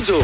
Mojo.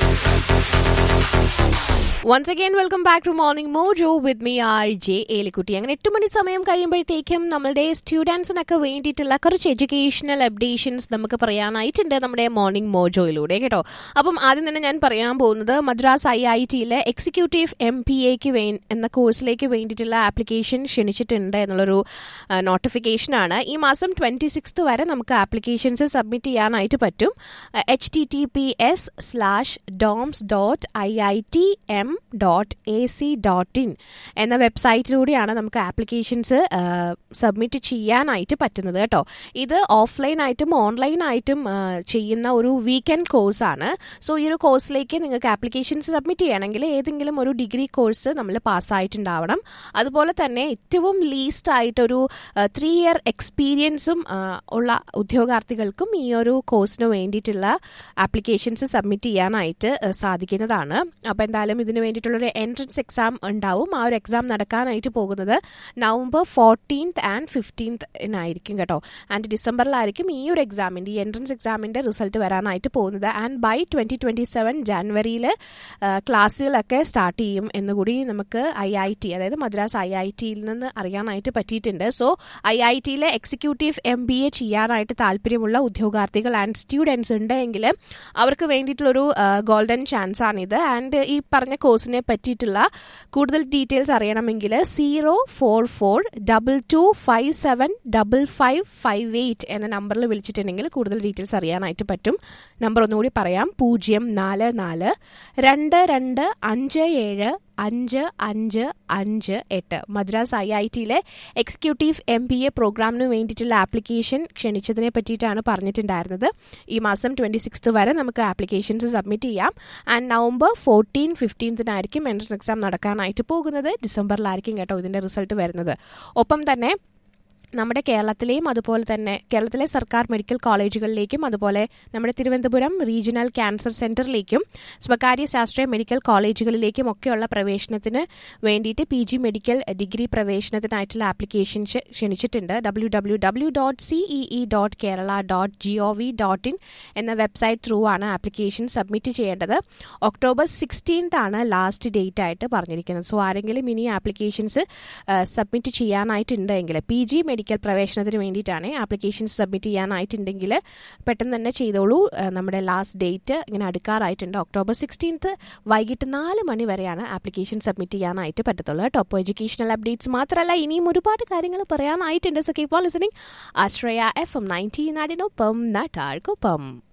Once again welcome back to morning Mojo with me R J Elikutty അങ്ങനെ എട്ട് മണി സമയം കഴിയുമ്പോഴത്തേക്കും നമ്മളുടെ സ്റ്റുഡൻസിനൊക്കെ വേണ്ടിയിട്ടുള്ള കുറച്ച് എഡ്യൂക്കേഷണൽ അപ്ഡേഷൻസ് നമുക്ക് പറയാനായിട്ടുണ്ട് നമ്മുടെ മോർണിംഗ് മോജോയിലൂടെ കേട്ടോ അപ്പം ആദ്യം തന്നെ ഞാൻ പറയാൻ പോകുന്നത് മദ്രാസ് ഐ ഐ ടിയിലെ എക്സിക്യൂട്ടീവ് എം പി എക്ക് വേ എന്ന കോഴ്സിലേക്ക് വേണ്ടിയിട്ടുള്ള ആപ്ലിക്കേഷൻ ക്ഷണിച്ചിട്ടുണ്ട് എന്നുള്ളൊരു നോട്ടിഫിക്കേഷനാണ് ഈ മാസം ട്വൻറ്റി സിക്സ്ത് വരെ നമുക്ക് ആപ്ലിക്കേഷൻസ് സബ്മിറ്റ് ചെയ്യാനായിട്ട് പറ്റും H T T P S slash doms dot I I T M dot A C dot in എന്ന വെബ്സൈറ്റിലൂടെയാണ് നമുക്ക് ആപ്ലിക്കേഷൻസ് സബ്മിറ്റ് ചെയ്യാനായിട്ട് പറ്റുന്നത് കേട്ടോ ഇത് ഓഫ്ലൈനായിട്ടും ഓൺലൈനായിട്ടും ചെയ്യുന്ന ഒരു വീക്കെൻഡ് കോഴ്സാണ് സോ ഈ ഒരു കോഴ്സിലേക്ക് നിങ്ങൾക്ക് ആപ്ലിക്കേഷൻസ് സബ്മിറ്റ് ചെയ്യണമെങ്കിൽ ഏതെങ്കിലും ഒരു ഡിഗ്രി കോഴ്സ് നമ്മൾ പാസ്സായിട്ടുണ്ടാവണം അതുപോലെ തന്നെ ഏറ്റവും ലീസ്റ്റ് ആയിട്ടൊരു ത്രീ ഇയർ എക്സ്പീരിയൻസും ഉള്ള ഉദ്യോഗാർത്ഥികൾക്കും ഈ ഒരു കോഴ്സിന് വേണ്ടിയിട്ടുള്ള ആപ്ലിക്കേഷൻസ് സബ്മിറ്റ് ചെയ്യാനായിട്ട് സാധിക്കുന്നതാണ് അപ്പോൾ എന്തായാലും ഇതിന് വേണ്ടിയിട്ടുള്ളൊരു എൻട്രൻസ് എക്സാം ഉണ്ടാവും ആ ഒരു എക്സാം നടക്കാനായിട്ട് പോകുന്നത് നവംബർ ഫോർട്ടീൻത്ത് ആൻഡ് ഫിഫ്റ്റീൻത്തിനായിരിക്കും കേട്ടോ ആൻഡ് ഡിസംബറിലായിരിക്കും ഈ ഒരു എക്സാമിൻ്റെ ഈ എൻട്രൻസ് എക്സാമിൻ്റെ റിസൾട്ട് വരാനായിട്ട് പോകുന്നത് and by twenty twenty seven ജാനുവരിയിൽ ക്ലാസ്സുകളൊക്കെ സ്റ്റാർട്ട് ചെയ്യും എന്നുകൂടി നമുക്ക് ഐ ഐ ടി അതായത് മദ്രാസ് ഐ ഐ ടിയിൽ നിന്ന് അറിയാനായിട്ട് പറ്റിയിട്ടുണ്ട് സോ ഐ ഐ ടിയിലെ എക്സിക്യൂട്ടീവ് എം ബി എ ചെയ്യാനായിട്ട് താല്പര്യമുള്ള ഉദ്യോഗാർത്ഥികൾ ആൻഡ് സ്റ്റുഡൻസ് ഉണ്ടെങ്കിൽ അവർക്ക് വേണ്ടിയിട്ടുള്ളൊരു ഗോൾഡൻ ചാൻസ് ആണിത് ആൻഡ് ഈ പറഞ്ഞ കോഴ്സിനെ പറ്റിയിട്ടുള്ള കൂടുതൽ ഡീറ്റെയിൽസ് അറിയണമെങ്കിൽ zero four four double two five seven double five five eight എന്ന നമ്പറിൽ വിളിച്ചിട്ടുണ്ടെങ്കിൽ കൂടുതൽ ഡീറ്റെയിൽസ് അറിയാനായിട്ട് പറ്റും നമ്പർ ഒന്നുകൂടി പറയാം പൂജ്യം നാല് നാല് രണ്ട് രണ്ട് അഞ്ച് ഏഴ് അഞ്ച് അഞ്ച് അഞ്ച് എട്ട് മദ്രാസ് ഐ ഐ ടിയിലെ എക്സിക്യൂട്ടീവ് എം ബി എ പ്രോഗ്രാമിന് വേണ്ടിയിട്ടുള്ള ആപ്ലിക്കേഷൻ ക്ഷണിച്ചതിനെ പറ്റിയിട്ടാണ് പറഞ്ഞിട്ടുണ്ടായിരുന്നത് ഈ മാസം ട്വൻറ്റി സിക്സ്ത് വരെ നമുക്ക് ആപ്ലിക്കേഷൻസ് സബ്മിറ്റ് ചെയ്യാം ആൻഡ് നവംബർ ഫോർട്ടീൻ ഫിഫ്റ്റീൻത്തിനായിരിക്കും എൻട്രൻസ് എക്സാം നടക്കാനായിട്ട് പോകുന്നത് ഡിസംബറിലായിരിക്കും കേട്ടോ ഇതിൻ്റെ റിസൾട്ട് വരുന്നത് ഒപ്പം തന്നെ നമ്മുടെ കേരളത്തിലെയും അതുപോലെ തന്നെ കേരളത്തിലെ സർക്കാർ മെഡിക്കൽ കോളേജുകളിലേക്കും അതുപോലെ നമ്മുടെ തിരുവനന്തപുരം റീജിയണൽ ക്യാൻസർ സെന്ററിലേക്കും സ്വകാര്യ ശാസ്ത്രീയ മെഡിക്കൽ കോളേജുകളിലേക്കും ഒക്കെയുള്ള പ്രവേശനത്തിന് വേണ്ടിയിട്ട് പി ജി മെഡിക്കൽ ഡിഗ്രി പ്രവേശനത്തിനായിട്ടുള്ള ആപ്ലിക്കേഷൻ ക്ഷണിച്ചിട്ടുണ്ട് W W W dot CEE dot Kerala dot G O V dot in എന്ന വെബ്സൈറ്റ് ത്രൂ ആണ് ആപ്ലിക്കേഷൻ സബ്മിറ്റ് ചെയ്യേണ്ടത് ഒക്ടോബർ സിക്സ്റ്റീൻത്ത് ആണ് ലാസ്റ്റ് ഡേറ്റ് ആയിട്ട് പറഞ്ഞിരിക്കുന്നത് സോ ആരെങ്കിലും ഇനി ആപ്ലിക്കേഷൻസ് സബ്മിറ്റ് ചെയ്യാനായിട്ടുണ്ടെങ്കിൽ പി ജി മെഡിക്കൽ പ്രവേശനത്തിന് വേണ്ടിയിട്ടാണ് ആപ്ലിക്കേഷൻസ് സബ്മിറ്റ് ചെയ്യാനായിട്ടുണ്ടെങ്കിൽ പെട്ടെന്ന് തന്നെ ചെയ്തോളൂ നമ്മുടെ ലാസ്റ്റ് ഡേറ്റ് ഇങ്ങനെ അടുക്കാറായിട്ടുണ്ട് ഒക്ടോബർ സിക്സ്റ്റീൻത്ത് വൈകിട്ട് നാല് മണി വരെയാണ് ആപ്ലിക്കേഷൻ സബ്മിറ്റ് ചെയ്യാനായിട്ട് പറ്റത്തുള്ളൂ ടോപ്പ് എഡ്യൂക്കേഷണൽ അപ്ഡേറ്റ്സ് മാത്രമല്ല ഇനിയും ഒരുപാട് കാര്യങ്ങൾ പറയാനായിട്ടുണ്ട് so keep on listening Ashraya F M ninety നാടിനൊപ്പം നാട്ടാർക്കൊപ്പം